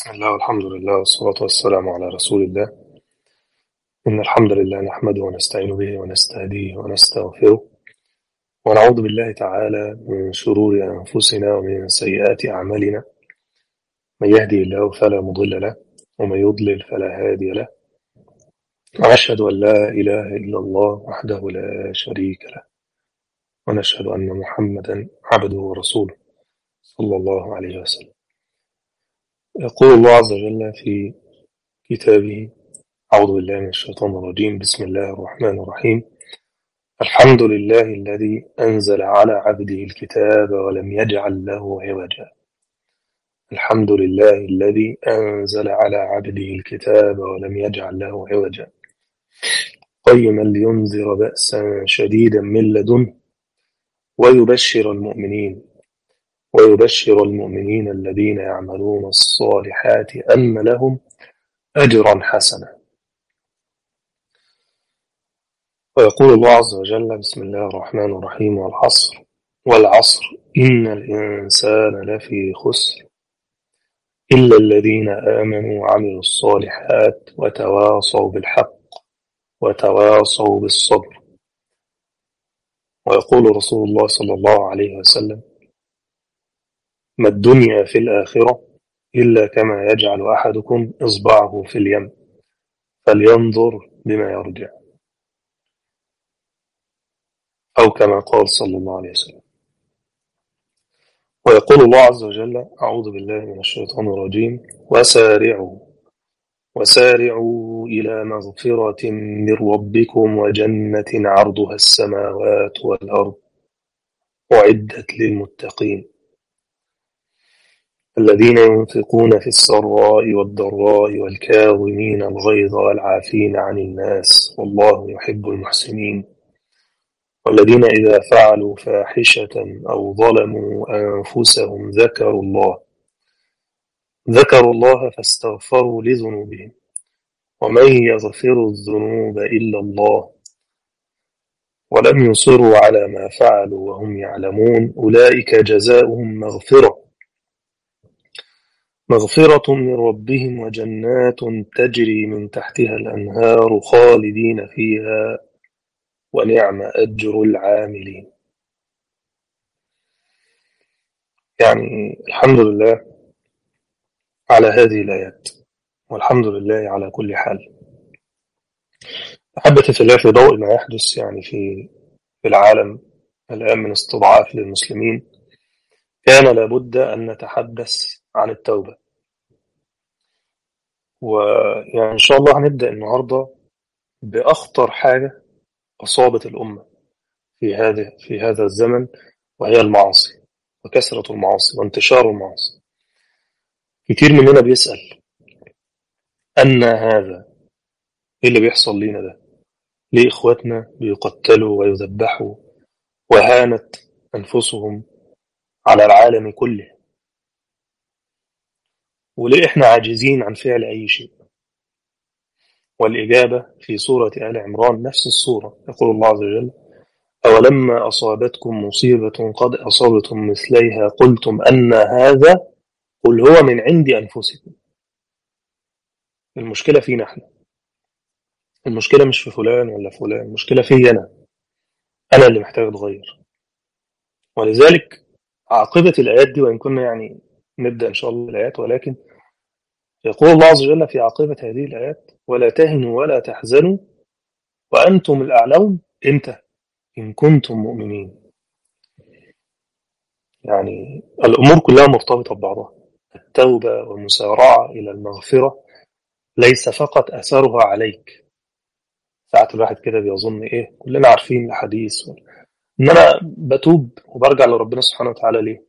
بسم الله والحمد لله والصلاة والسلام على رسول الله إن الحمد لله نحمده ونستعين به ونستهديه ونستغفره ونعوذ بالله تعالى من شرور أنفسنا ومن سيئات أعمالنا من يهدي الله فلا مضل له ومن يضلل فلا هادي له وأشهد أن لا إله إلا الله وحده لا شريك له ونشهد أن محمدا عبده ورسوله صلى الله عليه وسلم يقول الله عز وجل في كتابه أعوذ بالله من الشيطان الرجيم بسم الله الرحمن الرحيم الحمد لله الذي أنزل على عبده الكتاب ولم يجعل له عوجا الحمد لله الذي أنزل على عبده الكتاب ولم يجعل له عوجا قيما لينذر بأسا شديدا من لدنه ويبشر المؤمنين ويبشر المؤمنين الذين يعملون الصالحات أن لهم أجرا حسنا ويقول الله عز وجل بسم الله الرحمن الرحيم والعصر والعصر إن الإنسان لفي خسر إلا الذين آمنوا وعملوا الصالحات وتواصوا بالحق وتواصوا بالصبر ويقول رسول الله صلى الله عليه وسلم ما الدنيا في الآخرة إلا كما يجعل أحدكم إصبعه في اليم فلينظر بما يرجع أو كما قال صلى الله عليه وسلم ويقول الله عز وجل أعوذ بالله من الشيطان الرجيم وسارعوا وسارعوا إلى مغفرة من ربكم وجنة عرضها السماوات والأرض أعدت للمتقين الذين ينفقون في السراء والضراء والكاظمين الغيظ والعافين عن الناس والله يحب المحسنين والذين إذا فعلوا فاحشة أو ظلموا أنفسهم ذكروا الله ذكروا الله فاستغفروا لذنوبهم ومن يغفر الذنوب إلا الله ولم يصروا على ما فعلوا وهم يعلمون أولئك جزاؤهم مغفرة مغفرة من ربهم وجنات تجري من تحتها الأنهار خالدين فيها ونعم أجر العاملين يعني الحمد لله على هذه الآيات والحمد لله على كل حال أحبتي في الله في ضوء ما يحدث يعني في في العالم الآن من استضعاف للمسلمين كان لابد أن نتحدث عن التوبة ويعني إن شاء الله هنبدأ النهاردة بأخطر حاجة أصابت الأمة في هذا في هذا الزمن وهي المعاصي وكثرة المعاصي وانتشار المعاصي كتير مننا بيسأل أن هذا إيه اللي بيحصل لينا ده ليه إخواتنا بيقتلوا ويذبحوا وهانت أنفسهم على العالم كله وليه إحنا عاجزين عن فعل أي شيء والإجابة في سورة آل عمران نفس السورة يقول الله عز وجل أولما أصابتكم مصيبة قد أصابتم مثليها قلتم أن هذا قل هو من عند أنفسكم المشكلة فينا احنا المشكلة مش في فلان ولا فلان المشكلة في أنا أنا اللي محتاج أتغير ولذلك عاقبة الآيات دي وإن كنا يعني نبدأ إن شاء الله الآيات ولكن يقول الله عز وجل في عاقبة هذه الآيات ولا تهنوا ولا تحزنوا وأنتم الأعلون إمتى إن كنتم مؤمنين يعني الأمور كلها مرتبطة ببعضها التوبة والمسارعة إلى المغفرة ليس فقط أثرها عليك ساعات الواحد كده بيظن إيه كلنا عارفين الحديث إن أنا بتوب وبرجع لربنا سبحانه وتعالى ليه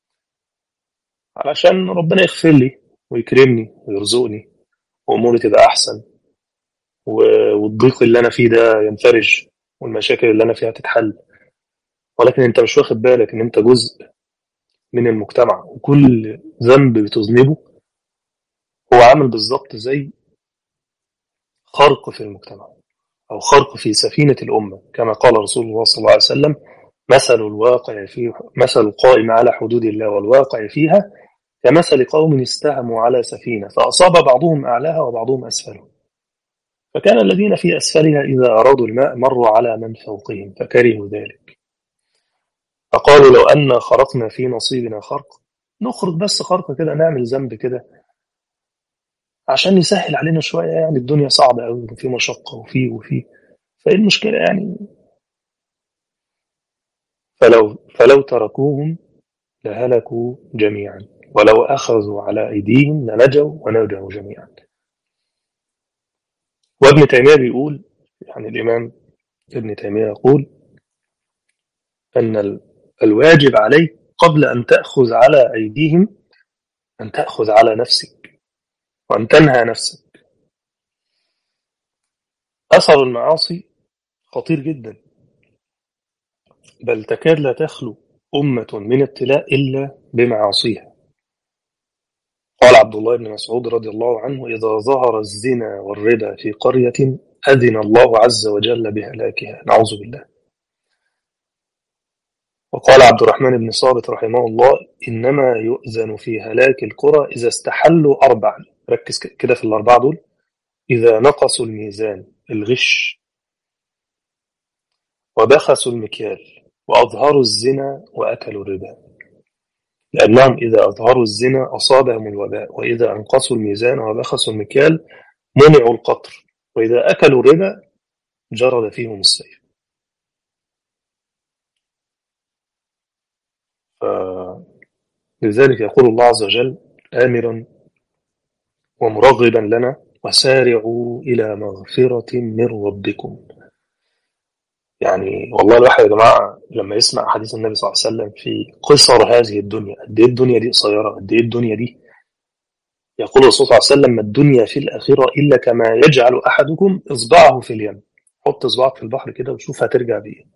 علشان ربنا يغفر لي ويكرمني ويرزقني وأموري تبقى أحسن والضيق اللي أنا فيه ده ينفرج والمشاكل اللي أنا فيها تتحل ولكن أنت مش واخد بالك إن أنت جزء من المجتمع وكل ذنب بتذنبه هو عامل بالظبط زي خرق في المجتمع أو خرق في سفينة الأمة كما قال رسول الله صلى الله عليه وسلم مثل الواقع فيه مثل القائم على حدود الله والواقع فيها كمثل قوم استهموا على سفينة فأصاب بعضهم أعلاها وبعضهم أسفلها فكان الذين في أسفلها إذا أرادوا الماء مروا على من فوقهم فكرهوا ذلك فقالوا لو أن خرقنا في نصيبنا خرق نخرج بس خرق كده نعمل ذنب كده عشان يسهل علينا شوية يعني الدنيا صعبة أوي وفي مشقة وفي وفي فإيه المشكلة يعني فلو فلو تركوهم لهلكوا جميعا ولو أخذوا على أيديهم لنجوا ونجوا جميعا وابن تيمية بيقول يعني الإمام ابن تيمية يقول أن ال- الواجب عليك قبل أن تأخذ على أيديهم أن تأخذ على نفسك وأن تنهى نفسك أثر المعاصي خطير جدا بل تكاد لا تخلو أمة من ابتلاء إلا بمعاصيها قال عبد الله بن مسعود رضي الله عنه إذا ظهر الزنا والربا في قرية أذن الله عز وجل بهلاكها نعوذ بالله وقال عبد الرحمن بن صابت رحمه الله إنما يؤذن في هلاك القرى إذا استحلوا أربعا ركز ك- كده في الأربعة دول إذا نقصوا الميزان الغش وبخسوا المكيال وأظهروا الزنا وأكلوا الربا لأنهم إذا أظهروا الزنا أصابهم الوباء وإذا أنقصوا الميزان وبخسوا المكيال منعوا القطر وإذا أكلوا الربا جرد فيهم السيف لذلك يقول الله عز وجل آمرا ومرغبا لنا وسارعوا إلى مغفرة من ربكم يعني والله الواحد يا جماعة لما يسمع حديث النبي صلى الله عليه وسلم في قصر هذه الدنيا قد إيه الدنيا دي قصيرة قد إيه الدنيا دي يقول الرسول صلى الله عليه وسلم ما الدنيا في الآخرة إلا كما يجعل أحدكم إصبعه في اليم حط إصبعك في البحر كده وشوف هترجع بإيه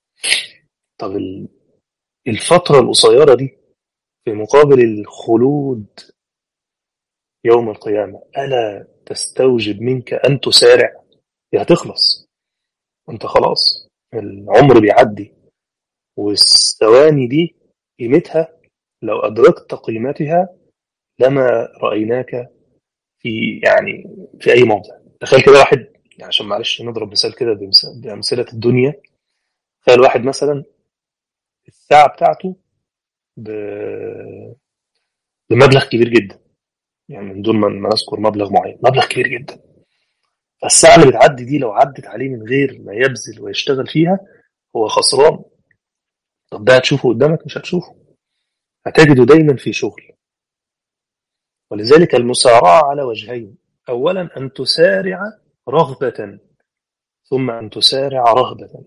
طب ال- الفترة القصيرة دي في مقابل الخلود يوم القيامة ألا تستوجب منك أن تسارع يا هتخلص أنت خلاص العمر بيعدي والثواني دي قيمتها لو أدركت قيمتها لما رأيناك في يعني في أي موضع تخيل كده واحد يعني عشان معلش نضرب مثال كده بمس- بأمثلة الدنيا تخيل واحد مثلا الساعة بتاعته ب- بمبلغ كبير جدا يعني من دون ما ما نذكر مبلغ معين مبلغ كبير جدا فالساعة اللي بتعدي دي لو عدت عليه من غير ما يبذل ويشتغل فيها هو خسران طب ده هتشوفه قدامك مش هتشوفه هتجده دايما في شغل ولذلك المسارعة على وجهين أولا أن تسارع رغبة ثم أن تسارع رهبة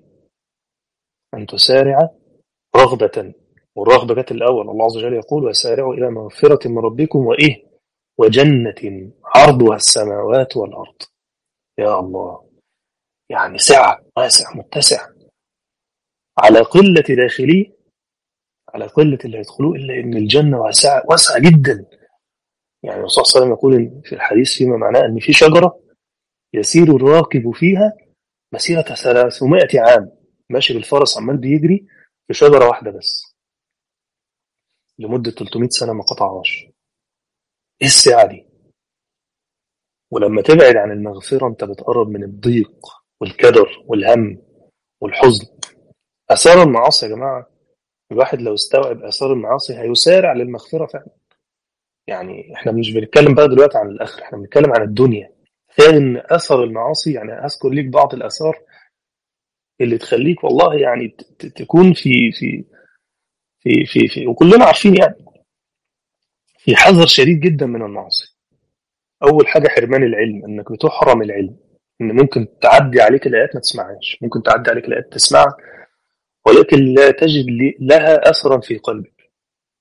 أن تسارع رغبة والرغبة جت الأول الله عز وجل يقول وسارعوا إلى مغفرة من ربكم وإيه وجنة عرضها السماوات والأرض يا الله يعني سعة واسع متسع على قلة داخليه على قلة اللي يدخلوه إلا إن الجنة واسعة واسعة جدا يعني الرسول صلى الله عليه وسلم يقول إن في الحديث فيما معناه أن في شجرة يسير الراكب فيها مسيرة 300 عام ماشي بالفرس عمال بيجري في شجرة واحدة بس لمدة 300 سنة ما قطعهاش إيه السعة دي ولما تبعد عن المغفرة أنت بتقرب من الضيق والكدر والهم والحزن آثار المعاصي يا جماعة الواحد لو استوعب آثار المعاصي هيسارع للمغفرة فعلا يعني احنا مش بنتكلم بقى دلوقتي عن الآخر احنا بنتكلم عن الدنيا تخيل ان أثر المعاصي يعني أذكر ليك بعض الآثار اللي تخليك والله يعني ت- ت- تكون في في في في, في وكلنا عارفين يعني في حذر شديد جدا من المعاصي أول حاجة حرمان العلم إنك بتحرم العلم إن ممكن تعدي عليك الآيات ما تسمعهاش ممكن تعدي عليك الآيات تسمعها ولكن لا تجد لي- لها أثرا في قلبك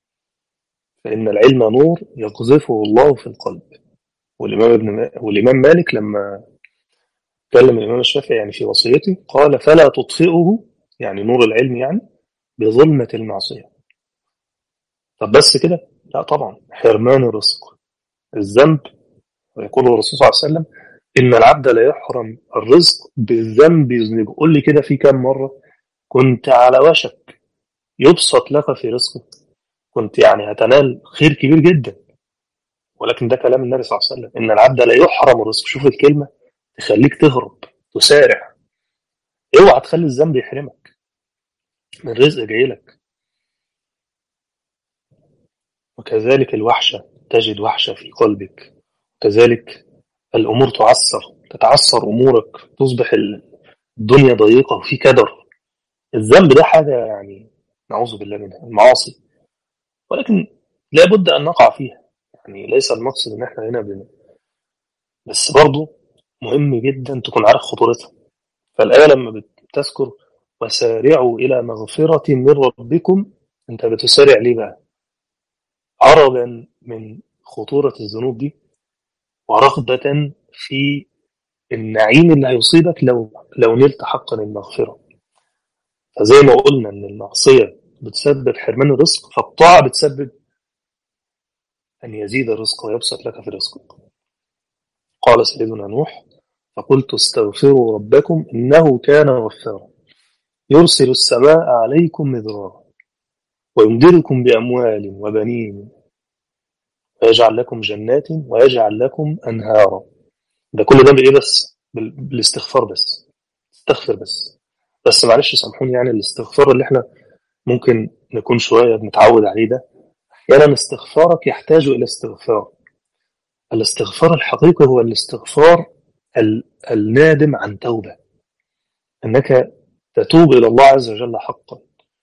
فإن العلم نور يقذفه الله في القلب والإمام ابن ما... والإمام مالك لما كلم الإمام الشافعي يعني في وصيته قال فلا تطفئه يعني نور العلم يعني بظلمة المعصية طب بس كده لا طبعا حرمان الرزق الذنب ويقول الرسول صلى الله عليه وسلم إن العبد لا يحرم الرزق بالذنب يذنبه قول لي كده في كام مرة كنت على وشك يبسط لك في رزقك كنت يعني هتنال خير كبير جدا ولكن ده كلام النبي صلى الله عليه وسلم إن العبد لا يحرم الرزق شوف الكلمة تخليك تهرب تسارع اوعى تخلي الذنب يحرمك من رزق جاي لك وكذلك الوحشة تجد وحشة في قلبك كذلك الأمور تعسر تتعسر أمورك تصبح الدنيا ضيقة وفي كدر الذنب ده حاجة يعني نعوذ بالله منها المعاصي ولكن لابد أن نقع فيها يعني ليس المقصد إن إحنا هنا بن... بس برضه مهم جدا تكون عارف خطورتها فالآية لما بتذكر وسارعوا إلى مغفرة من ربكم أنت بتسارع ليه بقى؟ عرضا من خطورة الذنوب دي ورغبة في النعيم اللي هيصيبك لو لو نلت حقا المغفرة فزي ما قلنا إن المعصية بتسبب حرمان الرزق فالطاعة بتسبب أن يزيد الرزق ويبسط لك في رزقك قال سيدنا نوح فقلت استغفروا ربكم إنه كان غفارا يرسل السماء عليكم مدرارا ويمدركم بأموال وبنين ويجعل لكم جنات ويجعل لكم أنهارا ده كل ده بإيه بس بالاستغفار بس استغفر بس بس معلش سامحوني يعني الاستغفار اللي احنا ممكن نكون شوية بنتعود عليه ده أحيانا استغفارك يحتاج إلى استغفار الاستغفار الحقيقي هو الاستغفار النادم عن توبة أنك تتوب إلى الله عز وجل حقا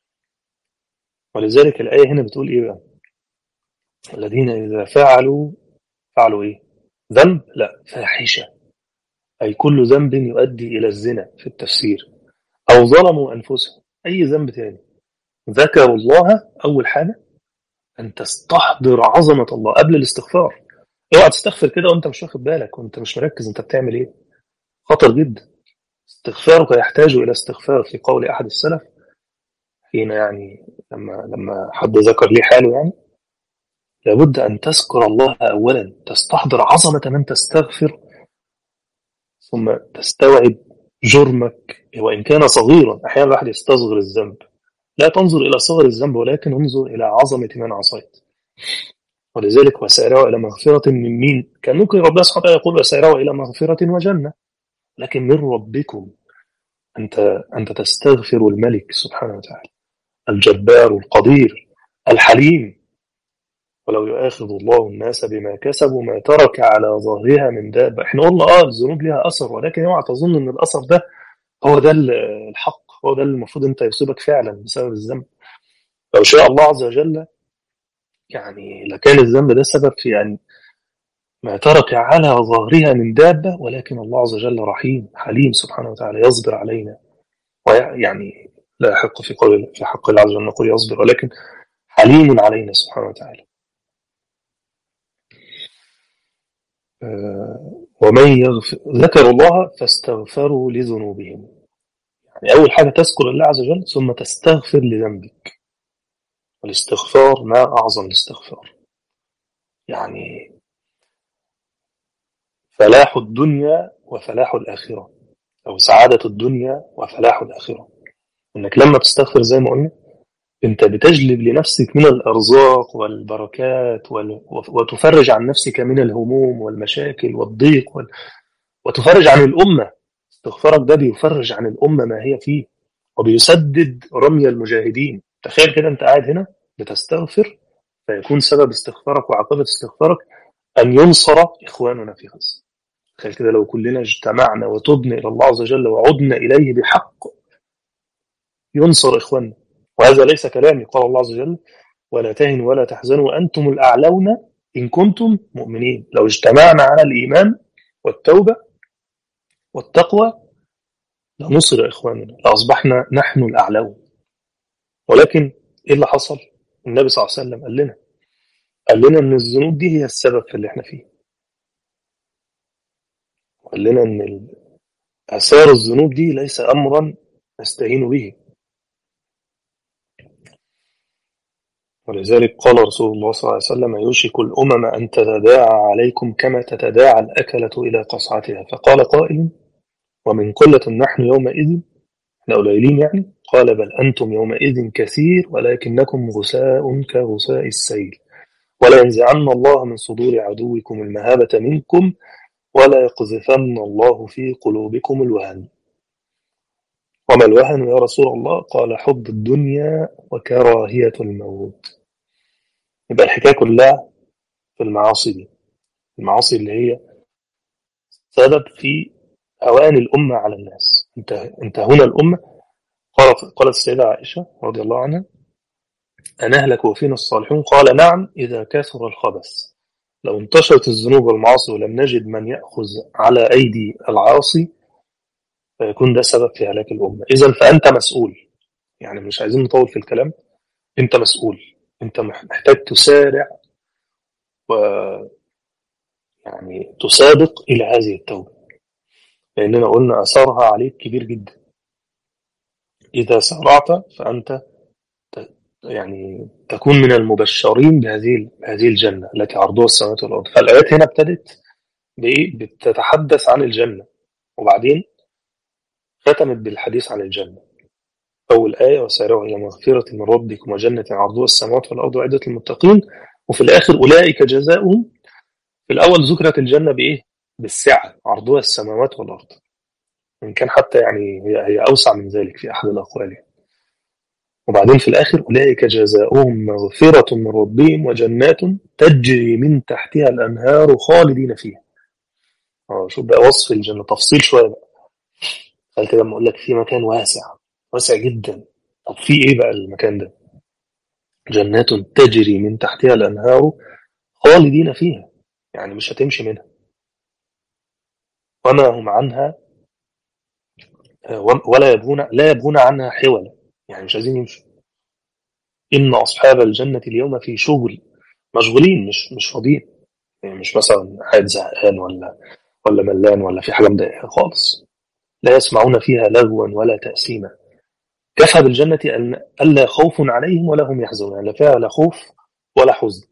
ولذلك الآية هنا بتقول إيه بقى الذين إذا فعلوا فعلوا إيه ذنب لا فاحشة أي كل ذنب يؤدي إلى الزنا في التفسير أو ظلموا أنفسهم أي ذنب تاني ذكروا الله أول حاجة أن تستحضر عظمة الله قبل الاستغفار اوعى تستغفر كده وانت مش واخد بالك وانت مش مركز انت بتعمل ايه خطر جدا استغفارك يحتاج الى استغفار في قول احد السلف حين يعني لما لما حد ذكر لي حاله يعني لابد ان تذكر الله اولا تستحضر عظمه من تستغفر ثم تستوعب جرمك وان كان صغيرا احيانا الواحد يستصغر الذنب لا تنظر الى صغر الذنب ولكن انظر الى عظمه من عصيت ولذلك وسارعوا إلى مغفرة من مين كان ممكن ربنا سبحانه وتعالى يقول وسارعوا إلى مغفرة وجنة لكن من ربكم أنت أنت تستغفر الملك سبحانه وتعالى الجبار القدير الحليم ولو يؤاخذ الله الناس بما كسبوا ما ترك على ظهرها من دابة احنا قلنا اه الذنوب لها أثر ولكن اوعى تظن ان الأثر ده هو ده الحق هو ده اللي المفروض انت يصيبك فعلا بسبب الذنب لو شاء الله عز وجل يعني لكان الذنب ده سبب في أن ما ترك على ظهرها من دابة ولكن الله عز وجل رحيم حليم سبحانه وتعالى يصبر علينا ويعني لا يحق في قول في حق الله عز وجل نقول يصبر ولكن حليم علينا سبحانه وتعالى ومن يغفر ذكروا الله فاستغفروا لذنوبهم يعني أول حاجة تذكر الله عز وجل ثم تستغفر لذنبك والاستغفار ما أعظم الاستغفار يعني فلاح الدنيا وفلاح الآخرة أو سعادة الدنيا وفلاح الآخرة إنك لما تستغفر زي ما قلنا أنت بتجلب لنفسك من الأرزاق والبركات وال... وتفرج عن نفسك من الهموم والمشاكل والضيق وال... وتفرج عن الأمة استغفارك ده بيفرج عن الأمة ما هي فيه وبيسدد رمي المجاهدين تخيل كده أنت قاعد هنا بتستغفر فيكون سبب استغفارك وعاقبة استغفارك أن ينصر إخواننا في غزة تخيل كده لو كلنا اجتمعنا وتبنا إلى الله عز وجل وعدنا إليه بحق ينصر إخواننا وهذا ليس كلامي قال الله عز وجل ولا تهنوا ولا تحزنوا وأنتم الأعلون إن كنتم مؤمنين لو اجتمعنا على الإيمان والتوبة والتقوى لنصر إخواننا لأصبحنا نحن الأعلون ولكن إيه اللي حصل النبي صلى الله عليه وسلم قال لنا قال لنا ان الذنوب دي هي السبب في اللي احنا فيه وقال لنا ان اثار الذنوب دي ليس امرا نستهين به ولذلك قال رسول الله صلى الله عليه وسلم يوشك الامم ان تتداعى عليكم كما تتداعى الاكله الى قصعتها فقال قائل ومن قله نحن يومئذ احنا قليلين يعني قال بل أنتم يومئذ كثير ولكنكم غثاء كغثاء السيل ولا ينزعن الله من صدور عدوكم المهابة منكم ولا يقذفن الله في قلوبكم الوهن وما الوهن يا رسول الله قال حب الدنيا وكراهية الموت يبقى الحكاية كلها في المعاصي دي المعاصي اللي هي سبب في هوان الأمة على الناس انت انت هنا الأمة قالت قالت السيدة عائشة رضي الله عنها أنهلك وفينا الصالحون قال نعم إذا كثر الخبث لو انتشرت الذنوب والمعاصي ولم نجد من يأخذ على أيدي العاصي فيكون ده سبب في هلاك الأمة إذا فأنت مسؤول يعني مش عايزين نطول في الكلام أنت مسؤول أنت محتاج تسارع و يعني تسابق إلى هذه التوبة لأننا قلنا أثرها عليك كبير جدا إذا سارعت فأنت يعني تكون من المبشرين بهذه هذه الجنة التي عرضها السماوات والأرض فالآيات هنا ابتدت بإيه؟ بتتحدث عن الجنة وبعدين ختمت بالحديث عن الجنة أول آية وسارعوا إلى مغفرة من ربكم وجنة عرضها السماوات والأرض وعدة المتقين وفي الآخر أولئك جزاؤهم في الأول ذكرت الجنة بإيه؟ بالسعة عرضها السماوات والأرض إن كان حتى يعني هي هي أوسع من ذلك في أحد الأقوال وبعدين في الآخر أولئك جزاؤهم مغفرة من ربهم وجنات تجري من تحتها الأنهار خالدين فيها اه شوف بقى وصف الجنة تفصيل شوية بقى قال كده لما أقول لك في مكان واسع واسع جدا طب في إيه بقى المكان ده جنات تجري من تحتها الأنهار خالدين فيها يعني مش هتمشي منها وما هم عنها ولا يبغون لا يبغون عنها حولا يعني مش عايزين يمشوا إن أصحاب الجنة اليوم في شغل مشغولين مش مش فاضيين يعني مش مثلا قاعد زهقان ولا ولا ملان ولا في حاجة مضايقها خالص لا يسمعون فيها لغوا ولا تأثيما كفى بالجنة أن ألا خوف عليهم ولا هم يحزنون يعني لا فيها لا خوف ولا حزن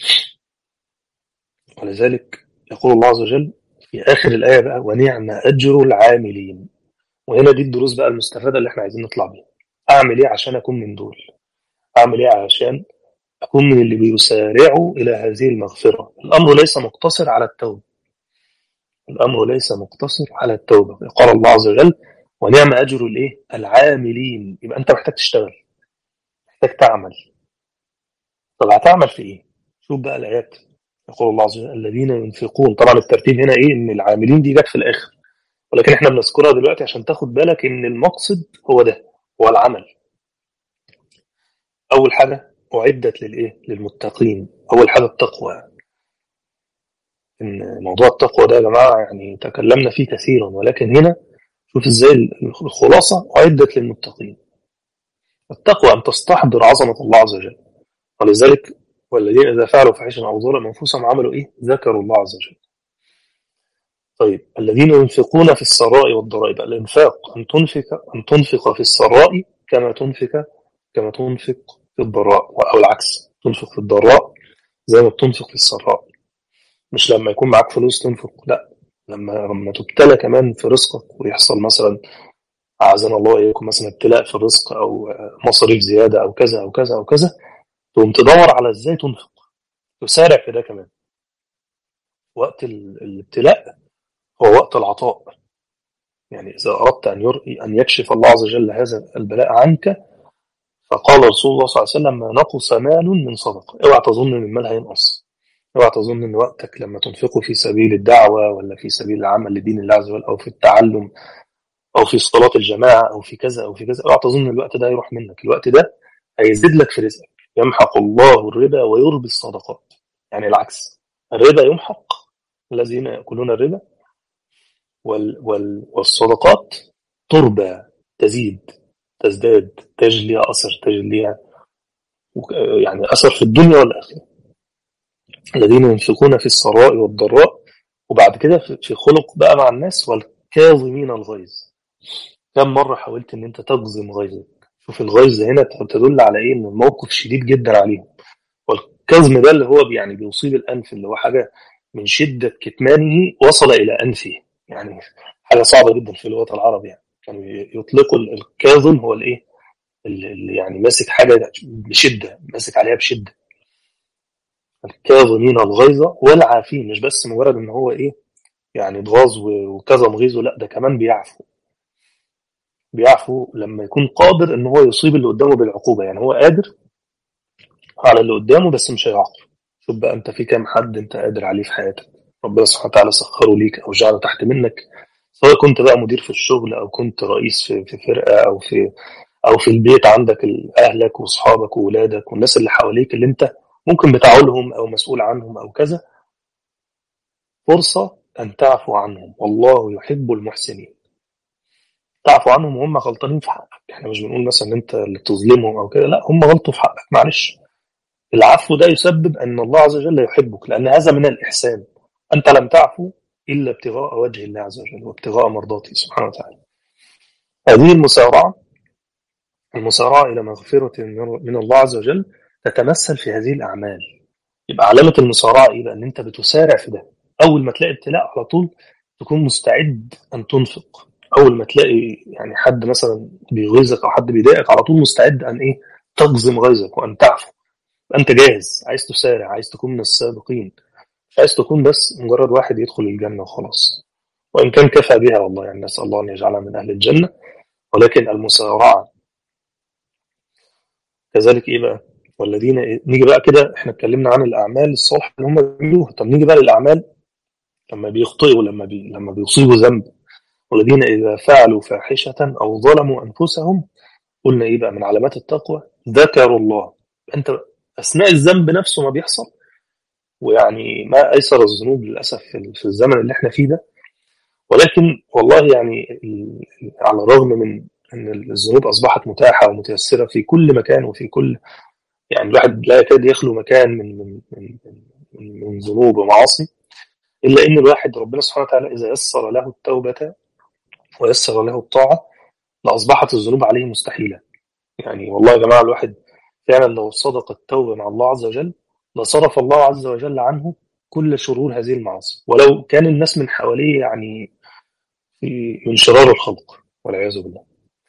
ولذلك يقول الله عز وجل في آخر الآية بقى ونعم أجر العاملين وهنا دي الدروس بقى المستفادة اللي احنا عايزين نطلع بيها أعمل إيه عشان أكون من دول أعمل إيه عشان أكون من اللي بيسارعوا إلى هذه المغفرة الأمر ليس مقتصر على التوبة الأمر ليس مقتصر على التوبة قال الله عز وجل ونعم أجر الإيه العاملين يبقى أنت محتاج تشتغل محتاج تعمل طب هتعمل في إيه شوف بقى الآيات يقول الله عز وجل الذين ينفقون طبعا الترتيب هنا إيه إن العاملين دي جت في الآخر ولكن احنا بنذكرها دلوقتي عشان تاخد بالك إن المقصد هو ده هو العمل أول حاجة أعدت للإيه للمتقين أول حاجة التقوى إن موضوع التقوى ده يا جماعة يعني تكلمنا فيه كثيرا ولكن هنا شوف إزاي الخلاصة أعدت للمتقين التقوى أن تستحضر عظمة الله عز وجل ولذلك والذين إذا فعلوا فحشا أو ظلموا أنفسهم عملوا إيه ذكروا الله عز وجل طيب الذين ينفقون في السراء والضراء يبقى الإنفاق أن تنفق أن تنفق في السراء كما تنفق كما تنفق في الضراء أو العكس تنفق في الضراء زي ما بتنفق في السراء مش لما يكون معاك فلوس تنفق لا لما لما تبتلى كمان في رزقك ويحصل مثلا أعزنا الله إياكم مثلا ابتلاء في الرزق أو مصاريف زيادة أو كذا أو كذا أو كذا تقوم تدور على إزاي تنفق تسارع في ده كمان وقت الابتلاء هو وقت العطاء يعني إذا أردت أن يرئي أن يكشف الله عز وجل هذا البلاء عنك فقال رسول الله صلى الله عليه وسلم ما نقص مال من صدقة اوعى تظن ان المال هينقص اوعى تظن ان وقتك لما تنفقه في سبيل الدعوة ولا في سبيل العمل لدين الله عز وجل او في التعلم او في صلاة الجماعة او في كذا او في كذا اوعى تظن ان الوقت ده هيروح منك الوقت ده هيزيد لك في رزقك يمحق الله الربا ويربي الصدقات يعني العكس الربا يمحق الذين يأكلون الربا وال وال والصدقات تربى تزيد تزداد تجد ليها أثر تجد ليها يعني أثر في الدنيا والآخرة الذين ينفقون في السراء والضراء وبعد كده في خلق بقى مع الناس والكاظمين الغيظ كم مرة حاولت ان انت تجزم غيظك شوف الغيظ هنا تدل على ايه ان الموقف شديد جدا عليهم والكظم ده اللي هو يعني بيصيب الانف اللي هو حاجة من شدة كتمانه وصل الى انفه يعني حاجة صعبة جدا في اللغة العربية يعني. كانوا يطلقوا الكاظم هو الايه اللي يعني ماسك حاجه بشده ماسك عليها بشده الكاظمين الغيظ والعافين مش بس مجرد ان هو ايه يعني اتغاظ وكظم غيظه لا ده كمان بيعفو بيعفو لما يكون قادر ان هو يصيب اللي قدامه بالعقوبه يعني هو قادر على اللي قدامه بس مش هيعاقبه شوف بقى انت في كام حد انت قادر عليه في حياتك ربنا سبحانه وتعالى سخره ليك او جعله تحت منك سواء كنت بقى مدير في الشغل او كنت رئيس في في فرقه او في او في البيت عندك اهلك واصحابك واولادك والناس اللي حواليك اللي انت ممكن بتعولهم او مسؤول عنهم او كذا فرصه ان تعفو عنهم والله يحب المحسنين تعفو عنهم وهم غلطانين في حقك احنا مش بنقول مثلا ان انت اللي تظلمهم او كده لا هم غلطوا في حقك معلش العفو ده يسبب ان الله عز وجل يحبك لان هذا من الاحسان انت لم تعفو الا ابتغاء وجه الله عز وجل وابتغاء مرضاته سبحانه وتعالى هذه المسارعه المسارعه الى مغفره من الله عز وجل تتمثل في هذه الاعمال يبقى علامه المسارعه ايه بقى ان انت بتسارع في ده اول ما تلاقي ابتلاء على طول تكون مستعد ان تنفق اول ما تلاقي يعني حد مثلا بيغيظك او حد بيضايقك على طول مستعد ان ايه تجزم غيظك وان تعفو انت جاهز عايز تسارع عايز تكون من السابقين مش عايز تكون بس مجرد واحد يدخل الجنه وخلاص وان كان كفى بها والله يعني نسال الله ان يجعلنا من اهل الجنه ولكن المسارعه كذلك ايه بقى والذين إيه؟ نيجي بقى كده احنا اتكلمنا عن الاعمال الصالحه اللي هم بيعملوها طب نيجي بقى للاعمال لما بيخطئوا لما بي لما بيصيبوا ذنب والذين إذا فعلوا فاحشة أو ظلموا أنفسهم قلنا إيه بقى من علامات التقوى ذكروا الله أنت أثناء الذنب نفسه ما بيحصل ويعني ما أيسر الذنوب للأسف في الزمن اللي احنا فيه ده ولكن والله يعني على الرغم من أن الذنوب أصبحت متاحة ومتيسرة في كل مكان وفي كل يعني الواحد لا يكاد يخلو مكان من من من من, من ذنوب ومعاصي إلا إن الواحد ربنا سبحانه وتعالى إذا يسر له التوبة ويسر له الطاعة لأصبحت الذنوب عليه مستحيلة يعني والله يا جماعة الواحد فعلا لو صدق التوبة مع الله عز وجل لصرف الله عز وجل عنه كل شرور هذه المعاصي ولو كان الناس من حواليه يعني من شرار الخلق والعياذ بالله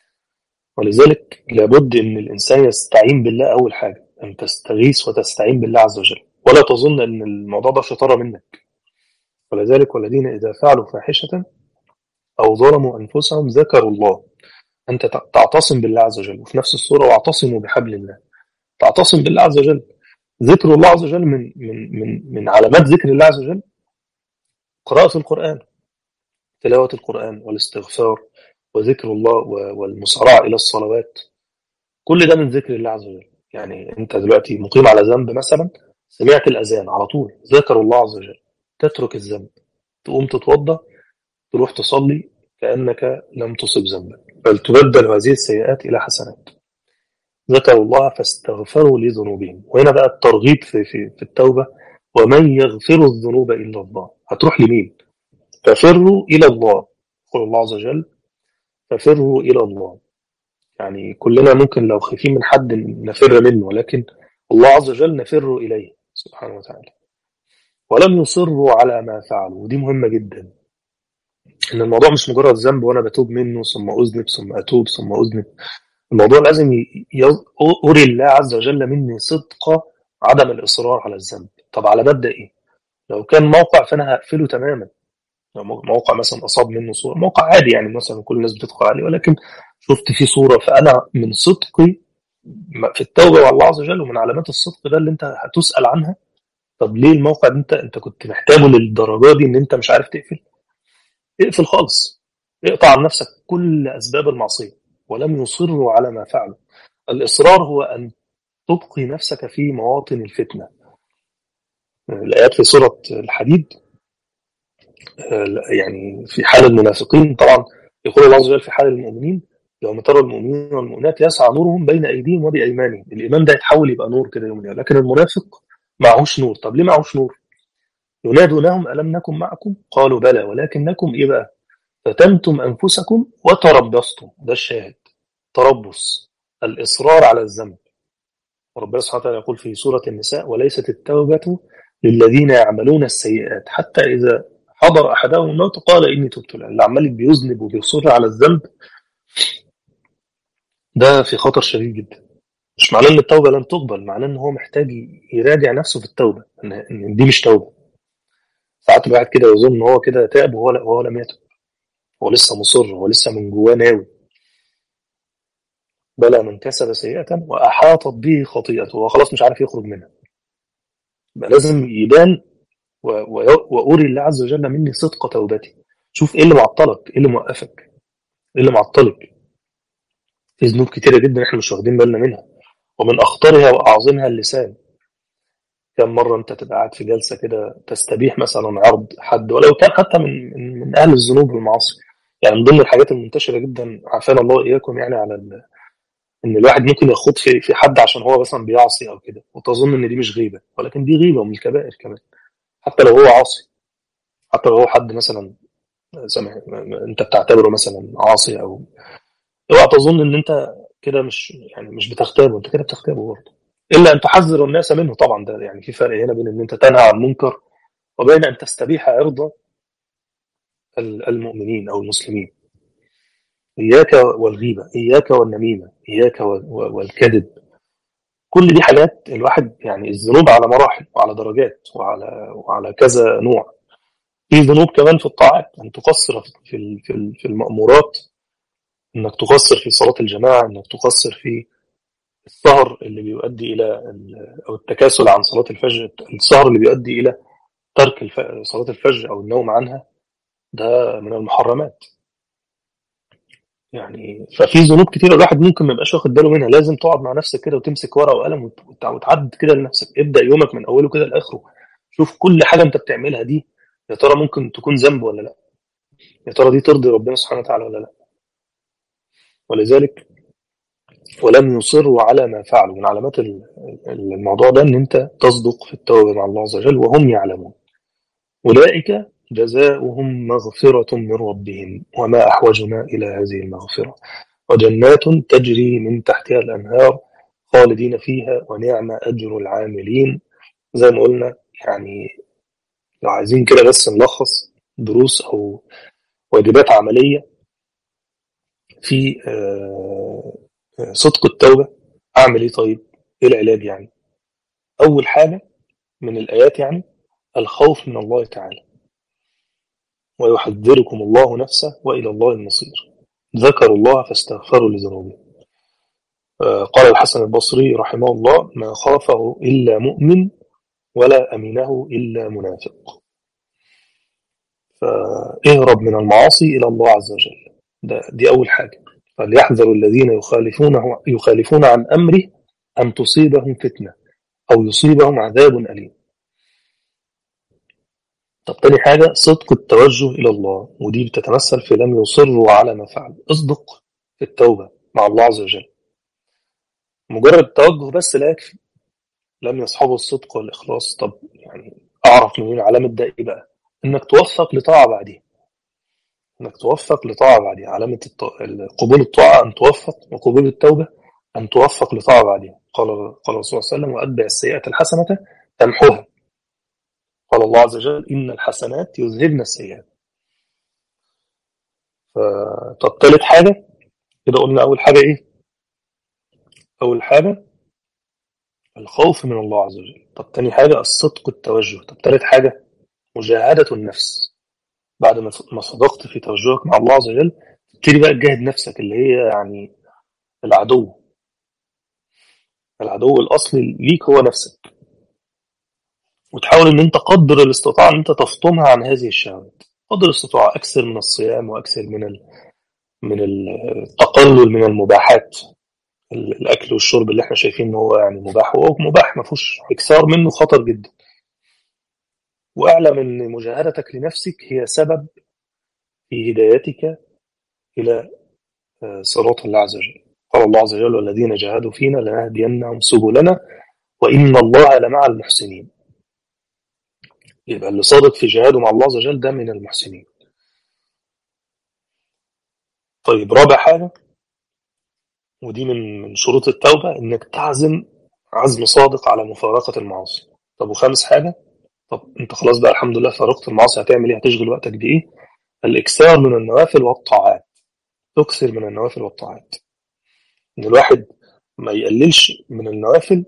ولذلك لابد ان الانسان يستعين بالله اول حاجه ان تستغيث وتستعين بالله عز وجل ولا تظن ان الموضوع ده شطاره منك ولذلك والذين اذا فعلوا فاحشه او ظلموا انفسهم ذكروا الله انت تعتصم بالله عز وجل وفي نفس السوره واعتصموا بحبل الله تعتصم بالله عز وجل ذكر الله عز وجل من من من من علامات ذكر الله عز وجل قراءة القرآن تلاوة القرآن والاستغفار وذكر الله والمسارعة إلى الصلوات كل ده من ذكر الله عز وجل يعني أنت دلوقتي مقيم على ذنب مثلا سمعت الأذان على طول ذكر الله عز وجل تترك الذنب تقوم تتوضأ تروح تصلي كأنك لم تصب ذنبا بل تبدل هذه السيئات إلى حسنات ذكروا الله فاستغفروا لذنوبهم وهنا بقى الترغيب في, في, في التوبة ومن يغفر الذنوب إلا الله هتروح لمين ففروا إلى الله يقول الله عز وجل ففروا إلى الله يعني كلنا ممكن لو خايفين من حد نفر منه ولكن الله عز وجل نفر إليه سبحانه وتعالى ولم يصروا على ما فعلوا ودي مهمة جدا ان الموضوع مش مجرد ذنب وانا بتوب منه ثم اذنب ثم اتوب ثم اذنب الموضوع لازم اري الله عز وجل مني صدق عدم الاصرار على الذنب طب على مبدا ايه لو كان موقع فانا هقفله تماما لو موقع مثلا اصاب منه صوره موقع عادي يعني مثلا كل الناس بتدخل عليه ولكن شفت فيه صوره فانا من صدقي في التوبه مع الله عز وجل ومن علامات الصدق ده اللي انت هتسال عنها طب ليه الموقع ده انت انت كنت محتاجه للدرجه دي ان انت مش عارف تقفل اقفل خالص اقطع عن نفسك كل أسباب المعصية ولم يصروا على ما فعلوا الإصرار هو أن تبقي نفسك في مواطن الفتنة الآيات في سورة الحديد يعني في حال المنافقين طبعا يقول الله عز وجل في حال المؤمنين يوم ترى المؤمنين والمؤمنات يسعى نورهم بين أيديهم وبأيمانهم الإيمان ده يتحول يبقى نور كده يوم اليوم لكن المنافق معهوش نور طب ليه معهوش نور ينادونهم ألم نكن معكم قالوا بلى ولكنكم إيه بقى فتنتم أنفسكم وتربصتم ده الشاهد تربص الإصرار على الذنب ربنا سبحانه وتعالى يقول في سورة النساء وليست التوبة للذين يعملون السيئات حتى إذا حضر أحدهم الموت قال إني تبت اللي عمال بيذنب وبيصر على الذنب ده في خطر شديد جدا مش معناه ان التوبه لن تقبل معناه ان هو محتاج يراجع نفسه في التوبه ان إن دي مش توبه ساعات الواحد كده يظن ان هو كده تاب وهو وهو لم يتب هو لسه مصر هو لسه من جواه ناوي بلى من كسب سيئة وأحاطت به خطيئته هو خلاص مش عارف يخرج منها يبقى لازم يبان و- و- وأري الله عز وجل مني صدق توبتي شوف إيه اللي معطلك إيه اللي موقفك إيه اللي معطلك في ذنوب كتيرة جدا إحنا مش واخدين بالنا منها ومن أخطرها وأعظمها اللسان كم مرة أنت تبقى قاعد في جلسة كده تستبيح مثلا عرض حد ولو كان حتى من من, من أهل الذنوب والمعاصي يعني من ضمن الحاجات المنتشرة جدا عافانا الله وإياكم يعني على ال... إن الواحد ممكن يخوض في في حد عشان هو مثلا بيعصي أو كده وتظن إن دي مش غيبة ولكن دي غيبة من الكبائر كمان حتى لو هو عاصي حتى لو هو حد مثلا سامح أنت بتعتبره مثلا عاصي أو اوعى تظن إن أنت كده مش يعني مش بتغتابه أنت كده بتغتابه برضه إلا أن تحذر الناس منه طبعا ده يعني في فرق هنا بين إن أنت تنهى عن منكر وبين أن تستبيح عرض ال- المؤمنين أو المسلمين إياك والغيبة إياك والنميمة إياك وال- والكذب كل دي حاجات الواحد يعني الذنوب على مراحل وعلى درجات وعلى وعلى كذا نوع في ذنوب كمان في الطاعات أن تقصر في ال- في ال- في المأمورات إنك تقصر في صلاة الجماعة إنك تقصر في السهر اللي بيؤدي إلى ال- أو التكاسل عن صلاة الفجر السهر اللي بيؤدي إلى ترك الف- صلاة الفجر أو النوم عنها ده من المحرمات يعني ففي ذنوب كتير الواحد ممكن ما يبقاش واخد باله منها لازم تقعد مع نفسك كده وتمسك ورقه وقلم وت- وت- وتعدد كده لنفسك ابدا يومك من اوله كده لاخره شوف كل حاجه انت بتعملها دي يا ترى ممكن تكون ذنب ولا لا يا ترى دي ترضي ربنا سبحانه وتعالى ولا لا ولذلك ولم يصروا على ما فعلوا من علامات ال- ال- الموضوع ده ان انت تصدق في التوبه مع الله عز وجل وهم يعلمون اولئك جزاؤهم مغفره من ربهم وما احوجنا الى هذه المغفره وجنات تجري من تحتها الأنهار خالدين فيها ونعم أجر العاملين زي ما قلنا يعني لو عايزين كده بس نلخص دروس أو واجبات عملية في آه، آه، صدق التوبة أعمل إيه طيب؟ إيه العلاج يعني؟ أول حاجة من الآيات يعني الخوف من الله تعالى ويحذركم الله نفسه وإلى الله المصير ذكروا الله فاستغفروا لذنوبهم آه، قال الحسن البصري رحمه الله ما خافه إلا مؤمن ولا أمينه إلا منافق فاهرب من المعاصي إلى الله عز وجل ده دي أول حاجة فليحذر الذين يخالفونه يخالفون عن أمره أن تصيبهم فتنة أو يصيبهم عذاب أليم طب تاني حاجة صدق التوجه إلى الله ودي بتتمثل في لم يصروا على ما فعل اصدق في التوبة مع الله عز وجل مجرد التوجه بس لا يكفي لم يصحبه الصدق والإخلاص طب يعني أعرف منين علامة ده إيه بقى إنك توفق لطاعة بعدين إنك توفق لطاعة بعدين علامة الط- قبول الطاعة أن توفق وقبول التوبة أن توفق لطاعة بعدين قال قال الرسول صلى الله عليه وسلم وأتبع السيئة الحسنة تمحوها قال الله عز وجل إن الحسنات يذهبن السيئات ف- طب تالت حاجة كده قلنا أول حاجة إيه؟ أول حاجة الخوف من الله عز وجل طب تاني حاجة الصدق التوجه طب تالت حاجة مجاهدة النفس بعد ما ما صدقت في توجهك مع الله عز وجل تبتدي بقى تجاهد نفسك اللي هي يعني العدو العدو الأصلي ليك هو نفسك وتحاول ان انت قدر الاستطاعة ان انت تفطمها عن هذه الشهوات قدر الاستطاعة اكثر من الصيام واكثر من ال... من التقلل من المباحات ال- الاكل والشرب اللي احنا شايفين ان هو يعني مباح هو مباح ما فيهوش اكثار منه خطر جدا واعلم ان مجاهدتك لنفسك هي سبب في هدايتك الى آه، صراط الله عز وجل قال الله عز وجل والذين جاهدوا فينا لنهدينهم سبلنا وان الله لمع المحسنين يبقى اللي صادق في جهاده مع الله عز وجل ده من المحسنين طيب رابع حاجة ودي من من شروط التوبة إنك تعزم عزم صادق على مفارقة المعاصي طب وخامس حاجة طب أنت خلاص بقى الحمد لله فارقت المعاصي هتعمل إيه هتشغل وقتك بإيه الإكثار من النوافل والطاعات تكثر من النوافل والطاعات ان الواحد ما يقللش من النوافل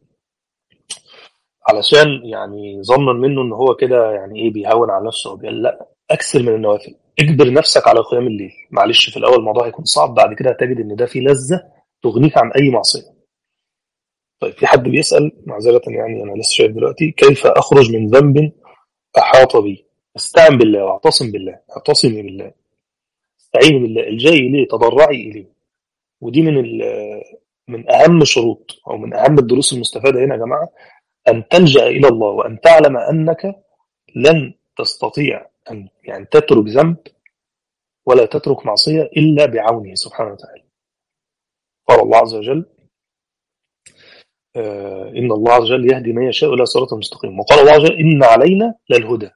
علشان يعني ظنا منه ان هو كده يعني ايه بيهون على نفسه وبيقول لا اكثر من النوافل اجبر نفسك على قيام الليل معلش في الاول الموضوع هيكون صعب بعد كده هتجد ان ده فيه لذه تغنيك عن اي معصيه طيب في حد بيسال معذره يعني انا لسه شايف دلوقتي كيف اخرج من ذنب احاط بي استعن بالله واعتصم بالله اعتصمي بالله استعيني بالله الجاي اليه تضرعي اليه ودي من من اهم شروط او من اهم الدروس المستفاده هنا يا جماعه ان تلجا الى الله وان تعلم انك لن تستطيع ان يعني تترك ذنب ولا تترك معصيه الا بعونه سبحانه وتعالى قال الله عز وجل آه ان الله عز وجل يهدي من يشاء الى صراط مستقيم وقال الله عز وجل ان علينا للهدى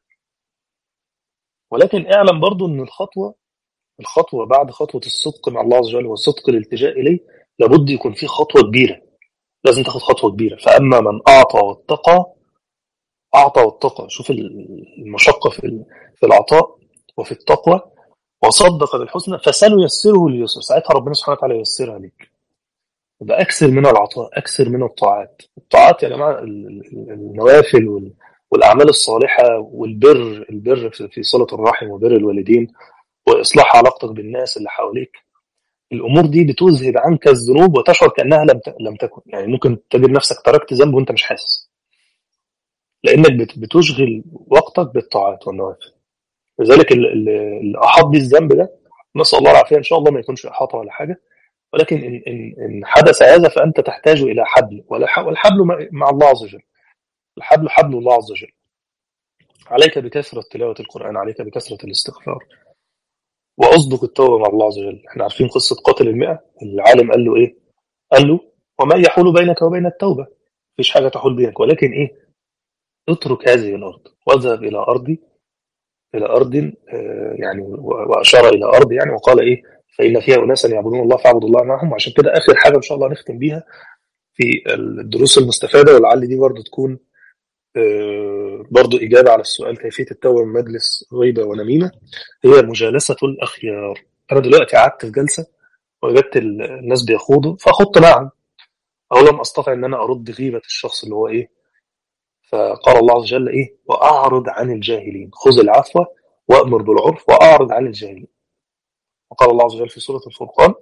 ولكن اعلم برضو ان الخطوه الخطوه بعد خطوه الصدق مع الله عز وجل والصدق الالتجاء اليه لابد يكون في خطوه كبيره لازم تاخد خطوه كبيره فاما من اعطى واتقى اعطى واتقى شوف المشقه في في العطاء وفي التقوى وصدق بالحسنى فسنيسره لليسر ساعتها ربنا سبحانه وتعالى ييسرها لك يبقى اكثر من العطاء اكثر من الطاعات الطاعات يا جماعه النوافل والاعمال الصالحه والبر البر في صله الرحم وبر الوالدين واصلاح علاقتك بالناس اللي حواليك الامور دي بتذهب عنك الذنوب وتشعر كانها لم لم تكن يعني ممكن تجد نفسك تركت ذنب وانت مش حاسس لانك بتشغل وقتك بالطاعات والنوافل لذلك اللي احاط بيه الذنب ده نسال الله العافيه ان شاء الله ما يكونش احاطه ولا حاجه ولكن ان ان ان حدث هذا فانت تحتاج الى حبل والحبل مع الله عز وجل الحبل حبل الله عز وجل عليك بكثره تلاوه القران عليك بكثره الاستغفار واصدق التوبه مع الله عز وجل احنا عارفين قصه قاتل المئة العالم قال له ايه قال له وما يحول بينك وبين التوبه مفيش حاجه تحول بينك ولكن ايه اترك هذه الارض واذهب الى ارضي الى ارض يعني واشار الى ارض يعني وقال ايه فان فيها اناسا يعبدون الله فاعبدوا الله معهم وعشان كده اخر حاجه ان شاء الله نختم بيها في الدروس المستفاده ولعل دي برضو تكون برضو إجابة على السؤال كيفية التوبة من مجلس غيبة ونميمة هي مجالسة الأخيار أنا دلوقتي قعدت في جلسة وجدت الناس بيخوضوا فأخذت معهم أو لم أستطع أن أنا أرد غيبة الشخص اللي هو إيه فقال الله عز وجل إيه وأعرض عن الجاهلين خذ العفو وأمر بالعرف وأعرض عن الجاهلين وقال الله عز وجل في سورة الفرقان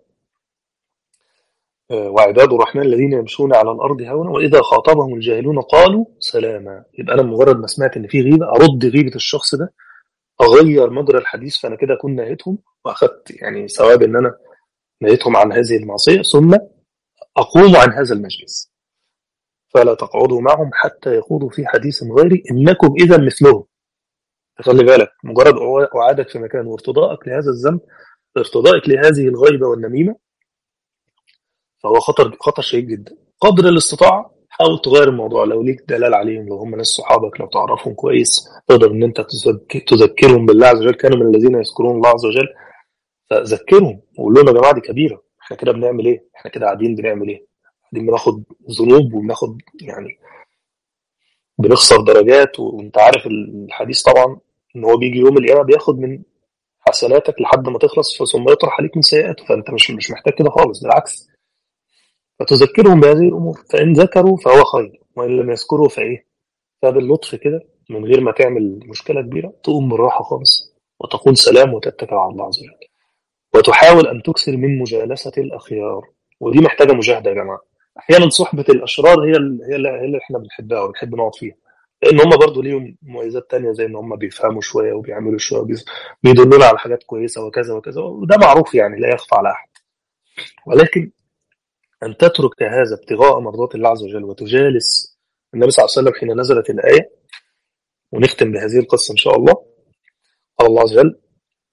وعباد الرحمن الذين يمشون على الارض هونا واذا خاطبهم الجاهلون قالوا سلاما يبقى انا مجرد ما سمعت ان في غيبه ارد غيبه الشخص ده اغير مجرى الحديث فانا كده اكون نهيتهم واخدت يعني ثواب ان انا نهيتهم عن هذه المعصيه ثم اقوم عن هذا المجلس فلا تقعدوا معهم حتى يخوضوا في حديث غيري انكم اذا مثلهم خلي بالك مجرد اعادك في مكان وارتضائك لهذا الذنب ارتضائك لهذه الغيبه والنميمه فهو خطر خطر شديد جدا قدر الاستطاعه حاول تغير الموضوع لو ليك دلال عليهم لو هم ناس صحابك لو تعرفهم كويس تقدر ان انت تذكرهم بالله عز وجل كانوا من الذين يذكرون الله عز وجل فذكرهم وقول لهم يا جماعه دي كبيره احنا كده بنعمل ايه؟ احنا كده قاعدين بنعمل ايه؟ قاعدين بناخد ذنوب وبناخد يعني بنخسر درجات وانت عارف الحديث طبعا ان هو بيجي يوم القيامه بياخد من حسناتك لحد ما تخلص ثم يطرح عليك من سيئاته فانت مش مش محتاج كده خالص بالعكس فتذكرهم بهذه الامور فان ذكروا فهو خير وان لم يذكروا فايه فباللطف كده من غير ما تعمل مشكله كبيره تقوم بالراحه خالص وتقول سلام وتتكل على الله عز وجل وتحاول ان تكثر من مجالسه الاخيار ودي محتاجه مجاهده يا جماعه احيانا صحبه الاشرار هي اللي هي اللي احنا بنحبها وبنحب نقعد فيها لان هم برضو ليهم مميزات تانية زي ان هم بيفهموا شويه وبيعملوا شويه بيدلونا على حاجات كويسه وكذا وكذا وده معروف يعني لا يخفى على احد ولكن ان تترك هذا ابتغاء مرضات الله عز وجل وتجالس النبي صلى الله عليه وسلم حين نزلت الايه ونختم بهذه القصه ان شاء الله قال الله عز وجل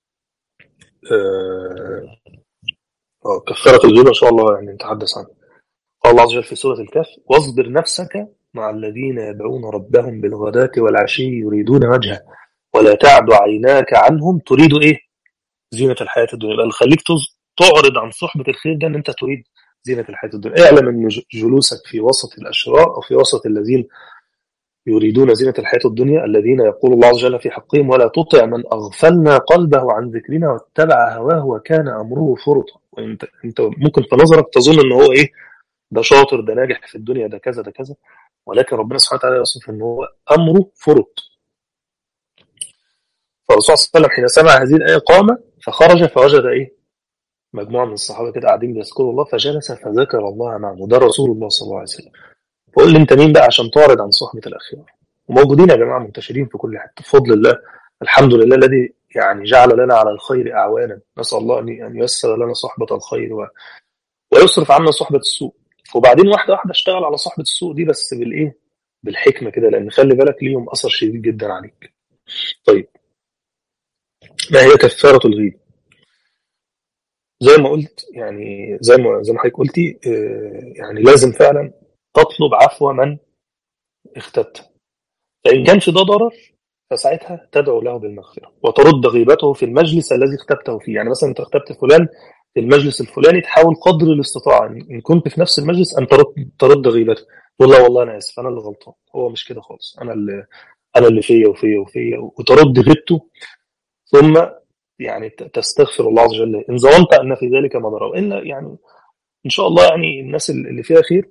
آه كفاره الغيبه ان شاء الله يعني نتحدث عنها قال الله عز وجل في سوره الكهف واصبر نفسك مع الذين يدعون ربهم بالغداة والعشي يريدون وجهه ولا تعد عيناك عنهم تريد ايه زينة الحياة الدنيا يبقى خليك تعرض عن صحبة الخير ده ان انت تريد زينة الحياة الدنيا اعلم ان جلوسك في وسط الاشرار او في وسط الذين يريدون زينة الحياة الدنيا الذين يقول الله عز وجل في حقهم ولا تطع من أغفلنا قلبه عن ذكرنا واتبع هواه وكان أمره فرطا وانت انت ممكن في نظرك تظن ان هو ايه ده شاطر ده ناجح في الدنيا ده كذا ده كذا ولكن ربنا سبحانه وتعالى يوصف ان هو امره فرط فالرسول صلى الله عليه وسلم حين سمع هذه الايه قام فخرج فوجد ايه مجموعه من الصحابه كده قاعدين بيذكروا الله فجلس فذكر الله معه وده رسول الله صلى الله عليه وسلم فقول لي انت مين بقى عشان تعرض عن صحبه الاخيار وموجودين يا جماعه منتشرين في كل حته بفضل الله الحمد لله الذي يعني جعل لنا على الخير اعوانا نسال الله ان ان ييسر لنا صحبه الخير و... ويصرف عنا صحبه السوء وبعدين واحده واحده اشتغل على صحبه السوء دي بس بالايه بالحكمه كده لان خلي بالك ليهم اثر شديد جدا عليك طيب ما هي كفاره الغيبه زي ما قلت يعني زي ما زي ما حضرتك قلتي آه، يعني لازم فعلا تطلب عفو من اختبته فإن كان في ده ضرر فساعتها تدعو له بالمغفرة وترد غيبته في المجلس الذي اختبته فيه يعني مثلا انت اختبت فلان في المجلس الفلاني تحاول قدر الاستطاعة إن كنت في نفس المجلس أن ترد ترد غيبته تقول لا والله أنا آسف أنا اللي غلطان هو مش كده خالص أنا اللي أنا اللي فيا وفيا وفيا وترد غيبته ثم يعني ت- تستغفر الله عز وجل إن ظننت أن في ذلك مضرة وإلا يعني إن شاء الله يعني الناس اللي فيها خير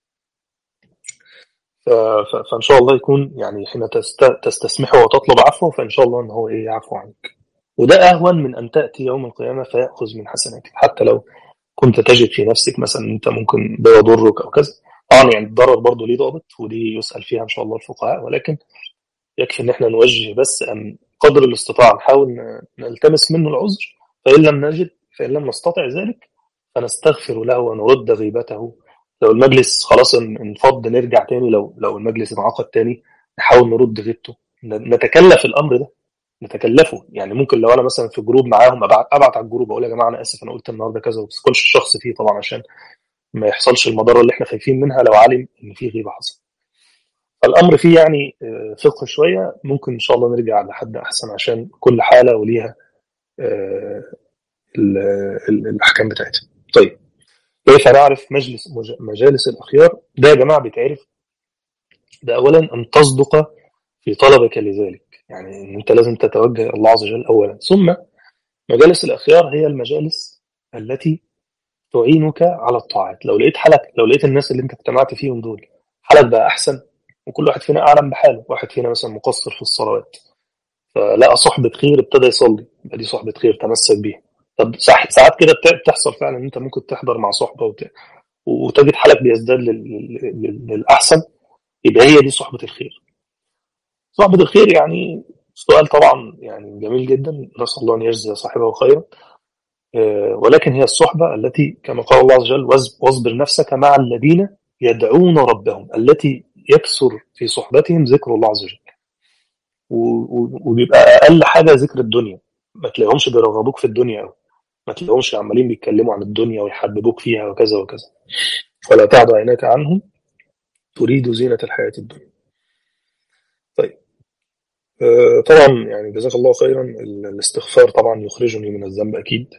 ف- ف- فإن شاء الله يكون يعني حين تست- تستسمحه وتطلب عفوه فإن شاء الله إن هو إيه يعفو عنك وده أهون من أن تأتي يوم القيامة فيأخذ من حسناتك حتى لو كنت تجد في نفسك مثلا إن أنت ممكن ده يضرك أو كذا طبعا يعني الضرر برضه ليه ضابط ودي يسأل فيها إن شاء الله الفقهاء ولكن يكفي إن إحنا نوجه بس أن قدر الاستطاعة نحاول ن- نلتمس منه العذر فإن لم نجد فإن لم نستطع ذلك فنستغفر له ونرد غيبته لو المجلس خلاص ان- انفض نرجع تاني لو لو المجلس انعقد تاني نحاول نرد غيبته ن- نتكلف الامر ده نتكلفه يعني ممكن لو انا مثلا في جروب معاهم ابعت ابعت على الجروب اقول يا جماعه انا اسف انا قلت النهارده كذا وما تذكرش الشخص فيه طبعا عشان ما يحصلش المضره اللي احنا خايفين منها لو علم ان في غيبه حصل فالامر فيه يعني آه، فقه شويه ممكن ان شاء الله نرجع لحد احسن عشان كل حاله وليها آه، ال- ال- الاحكام بتاعتها طيب كيف نعرف مجلس مج- مجالس الاخيار ده يا جماعه بيتعرف ده اولا ان تصدق في طلبك لذلك يعني ان انت لازم تتوجه الى الله عز وجل اولا ثم مجالس الاخيار هي المجالس التي تعينك على الطاعات لو لقيت حالك لو لقيت الناس اللي انت اجتمعت فيهم دول حالك بقى احسن وكل واحد فينا اعلم بحاله واحد فينا مثلا مقصر في الصلوات فلقى صحبة خير ابتدى يصلي يبقى دي صحبة خير تمسك بيها طب ساع- ساعات كده بت- بتحصل فعلا ان انت ممكن تحضر مع صحبة وت... وتجد حالك بيزداد لل... لل... لل- للاحسن يبقى هي دي صحبة الخير صحبة الخير يعني سؤال طبعا يعني جميل جدا نسأل الله أن يجزي صاحبه خيرا آه، ولكن هي الصحبة التي كما قال الله عز وجل "واز- واصبر نفسك مع الذين يدعون ربهم التي يكثر في صحبتهم ذكر الله عز وجل و- و- وبيبقى أقل حاجة ذكر الدنيا ما تلاقيهمش بيرغبوك في الدنيا أوي ما تلاقيهمش عمالين بيتكلموا عن الدنيا ويحببوك فيها وكذا وكذا ولا تعد عيناك عنهم تريد زينة الحياة الدنيا طيب آه، طبعا يعني جزاك الله خيرا ال- الاستغفار طبعا يخرجني من الذنب أكيد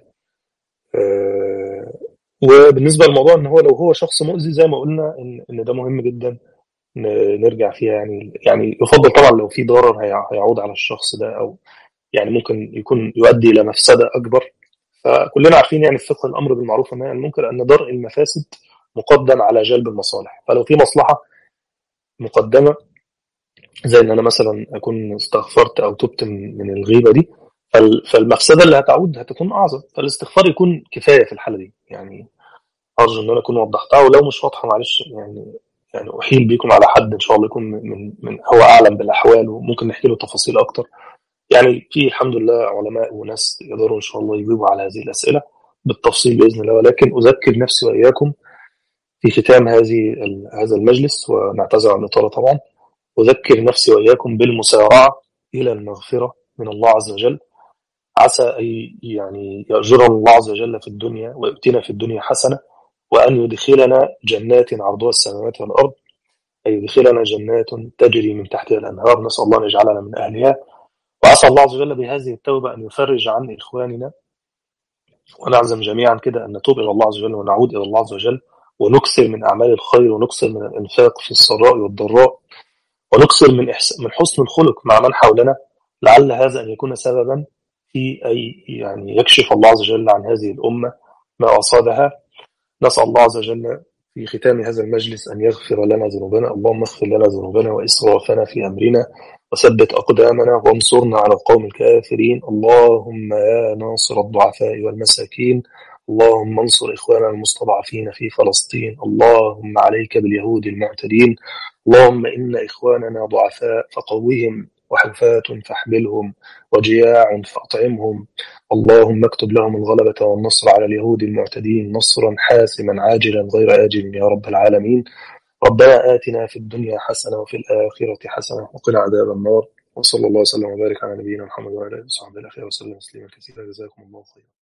آه، وبالنسبة للموضوع ان هو لو هو شخص مؤذي زي ما قلنا ان ان ده مهم جدا ن- نرجع فيها يعني يعني يفضل طبعا لو في ضرر هيع- هيعود على الشخص ده او يعني ممكن يكون يؤدي الى مفسده اكبر فكلنا عارفين يعني في فقه الامر بالمعروف والنهي عن المنكر ان درء المفاسد مقدم على جلب المصالح فلو في مصلحه مقدمه زي ان انا مثلا اكون استغفرت او تبت من من الغيبه دي فال- فالمفسده اللي هتعود هتكون اعظم فالاستغفار يكون كفايه في الحاله دي يعني ارجو ان انا اكون وضحتها ولو مش واضحه معلش يعني يعني احيل بيكم على حد ان شاء الله يكون من من, من هو اعلم بالاحوال وممكن نحكي له تفاصيل اكتر يعني في الحمد لله علماء وناس يقدروا ان شاء الله يجيبوا على هذه الاسئله بالتفصيل باذن الله ولكن اذكر نفسي واياكم في ختام هذه ال- هذا المجلس ونعتذر عن الاطاله طبعا اذكر نفسي واياكم بالمسارعه الى المغفره من الله عز وجل عسى ان يعني يأجرنا الله عز وجل في الدنيا ويؤتينا في الدنيا حسنه وأن يدخلنا جنات عرضها السماوات والأرض أي يدخلنا جنات تجري من تحتها الأنهار نسأل الله أن يجعلنا من أهلها وعسى الله عز وجل بهذه التوبة أن يفرج عن إخواننا ونعزم جميعا كده أن نتوب إلى الله عز وجل ونعود إلى الله عز وجل ونكثر من أعمال الخير ونكثر من الإنفاق في السراء والضراء ونكثر من من حسن الخلق مع من حولنا لعل هذا أن يكون سببا في أي يعني يكشف الله عز وجل عن هذه الأمة ما أصابها نسأل الله عز وجل في ختام هذا المجلس أن يغفر لنا ذنوبنا اللهم اغفر لنا ذنوبنا وإسرافنا في أمرنا وثبت أقدامنا وانصرنا على القوم الكافرين اللهم يا ناصر الضعفاء والمساكين اللهم انصر إخواننا المستضعفين في فلسطين اللهم عليك باليهود المعتدين اللهم إن إخواننا ضعفاء فقوهم وحفاة فاحملهم وجياع فأطعمهم اللهم اكتب لهم الغلبة والنصر على اليهود المعتدين نصرا حاسما عاجلا غير آجل يا رب العالمين ربنا آتنا في الدنيا حسنة وفي الآخرة حسنة وقنا عذاب النار وصلى الله وسلم وبارك على نبينا محمد وعلى آله وصحبه الأخير وسلم تسليما كثيرا جزاكم الله خيرا